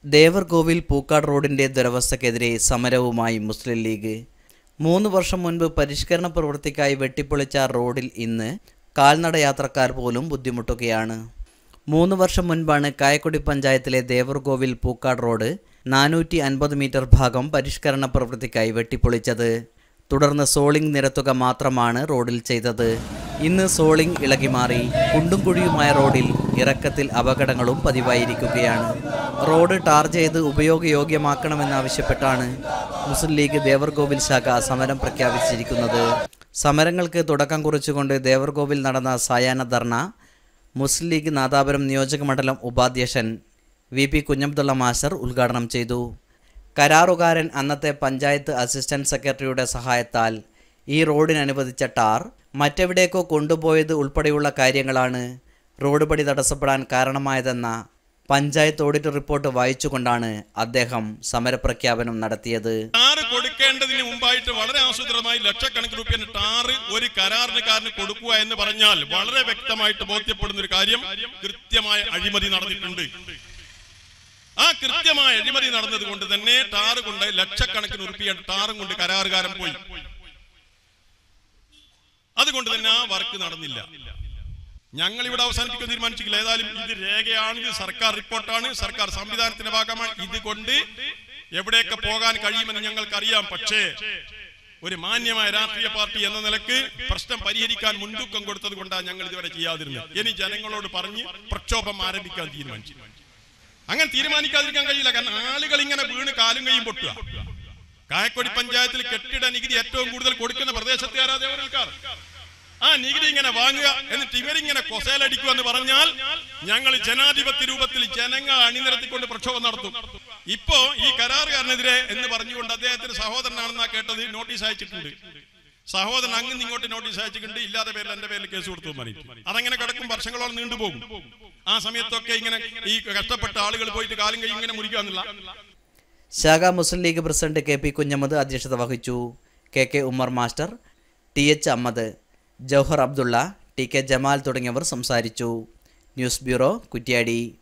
ദേവർകോവിൽ പൂക്കാട് റോഡിന്റെ ദുരവസ്ഥക്കെതിരെ സമരവുമായി മുസ്ലിം ലീഗ് മൂന്ന് വർഷം മുൻപ് പരിഷ്കരണ പ്രവൃത്തിക്കായി വെട്ടിപ്പൊളിച്ച റോഡിൽ ഇന്ന് കാൽനട യാത്രക്കാർ പോലും ബുദ്ധിമുട്ടുകയാണ് മൂന്ന് വർഷം മുൻപാണ് കായക്കൊടി പഞ്ചായത്തിലെ ദേവർകോവിൽ പൂക്കാട് റോഡ് നാനൂറ്റി അൻപത് മീറ്റർ ഭാഗം പരിഷ്കരണ പ്രവൃത്തിക്കായി വെട്ടിപ്പൊളിച്ചത് തുടർന്ന് സോളിംഗ് നിരത്തുക മാത്രമാണ് റോഡിൽ ചെയ്തത് ഇന്ന് സോളിംഗ് ഇളകി മാറി കുണ്ടും കുഴിയുമായ റോഡിൽ ഇറക്കത്തിൽ അപകടങ്ങളും പതിവായിരിക്കുകയാണ് റോഡ് ടാർ ചെയ്ത് ഉപയോഗയോഗ്യമാക്കണമെന്നാവശ്യപ്പെട്ടാണ് മുസ്ലിം ലീഗ് ദേവർകോവിൽ ശാഖ സമരം പ്രഖ്യാപിച്ചിരിക്കുന്നത് സമരങ്ങൾക്ക് തുടക്കം കുറിച്ചുകൊണ്ട് ദേവർകോവിൽ നടന്ന സായാഹ്ന ധർണ മുസ്ലിം ലീഗ് നാദാപുരം നിയോജക മണ്ഡലം ഉപാധ്യക്ഷൻ വി പി കുഞ്ഞബ്ദുള്ള മാസ്റ്റർ ഉദ്ഘാടനം ചെയ്തു കരാറുകാരൻ അന്നത്തെ പഞ്ചായത്ത് അസിസ്റ്റന്റ് സെക്രട്ടറിയുടെ സഹായത്താൽ ഈ റോഡിന് അനുവദിച്ച ടാർ മറ്റെവിടേക്കോ കൊണ്ടുപോയത് ഉൾപ്പെടെയുള്ള കാര്യങ്ങളാണ് റോഡ് പണി തടസ്സപ്പെടാൻ കാരണമായതെന്ന പഞ്ചായത്ത് ഓഡിറ്റ് റിപ്പോർട്ട് വായിച്ചുകൊണ്ടാണ് അദ്ദേഹം സമരപ്രഖ്യാപനം നടത്തിയത് ടാറ് കൊടുക്കേണ്ടതിന് മുമ്പായിട്ട് വളരെ ആസൂത്രിതമായി ലക്ഷക്കണക്കിന് രൂപ ടാറ് ഒരു കരാറിനുകാരന് കൊടുക്കുക എന്ന് പറഞ്ഞാൽ വളരെ വ്യക്തമായിട്ട് ബോധ്യപ്പെടുന്ന ഒരു കാര്യം കൃത്യമായ അഴിമതി നടന്നിട്ടുണ്ട് ആ കൃത്യമായ അഴിമതി നടന്നത് കൊണ്ട് തന്നെ ടാറ് കൊണ്ട് ലക്ഷക്കണക്കിന് ഉറുപ്പിയ ടാറും കൊണ്ട് കരാറുകാരൻ പോയി അതുകൊണ്ട് തന്നെ ആ വർക്ക് നടന്നില്ല ഞങ്ങൾ ഇവിടെ അവസാനിപ്പിക്കാൻ തീരുമാനിച്ചില്ല ഏതായാലും ഇത് രേഖയാണ് ഇത് സർക്കാർ റിപ്പോർട്ടാണ് സർക്കാർ സംവിധാനത്തിന്റെ ഭാഗമാണ് ഇത് കൊണ്ട് എവിടെയൊക്കെ പോകാൻ കഴിയുമെന്ന് ഞങ്ങൾക്കറിയാം പക്ഷേ ഒരു മാന്യമായ രാഷ്ട്രീയ പാർട്ടി എന്ന നിലക്ക് പ്രശ്നം പരിഹരിക്കാൻ മുൻതൂക്കം കൊടുത്തത് കൊണ്ടാണ് ഞങ്ങൾ ഇതുവരെ ചെയ്യാതിരുന്നത് ഇനി ജനങ്ങളോട് പറഞ്ഞ് പ്രക്ഷോഭം ആരംഭിക്കാൻ തീരുമാനിച്ചു അങ്ങനെ തീരുമാനിക്കാതിരിക്കാൻ കഴിയില്ല കാരണം ആളുകൾ ഇങ്ങനെ വീണ് കാലും കൈയും പൊട്ടുക കായക്കൊടി പഞ്ചായത്തിൽ കെട്ടിട നികുതി ഏറ്റവും കൂടുതൽ കൊടുക്കുന്ന പ്രദേശത്തുകാരാ ദേവരൽക്കാർ ആ നികുതി ഇങ്ങനെ വാങ്ങുക എന്നിട്ട് ഇവരിങ്ങനെ കൊസേലടിക്കുക എന്ന് പറഞ്ഞാൽ ഞങ്ങൾ ജനാധിപത്യ രൂപത്തിൽ ജനങ്ങൾ അണിനിരത്തിക്കൊണ്ട് പ്രക്ഷോഭം നടത്തും ഇപ്പോ ഈ കരാറുകാരനെതിരെ എന്ന് പറഞ്ഞുകൊണ്ട് അദ്ദേഹത്തിന് സഹോദരനാണെന്നാ കേട്ടത് നോട്ടീസ് അയച്ചിട്ടുണ്ട് സഹോദരൻ അങ്ങ് ഇങ്ങോട്ട് നോട്ടീസ് അയച്ചിട്ടുണ്ട് ഇല്ലാത്ത പേരിൽ എന്റെ പേരിൽ കേസ് കൊടുത്തു മതി അതങ്ങനെ കിടക്കും വർഷങ്ങളോളം നീണ്ടുപോകും ആ സമയത്തൊക്കെ ഇങ്ങനെ ഈ കഷ്ടപ്പെട്ട ആളുകൾ പോയിട്ട് കാലും കൈ ഇങ്ങനെ മുറിക്കാന്നില്ല ശാഖ Muslim League president K P Kunhammad അധ്യക്ഷത വഹിച്ചു K K Ummer master T H Ahammed Jouhar Abdulla T K Jamal തുടങ്ങിയവർ സംസാരിച്ചു ന്യൂസ് ബ്യൂറോ കുറ്റ്യാടി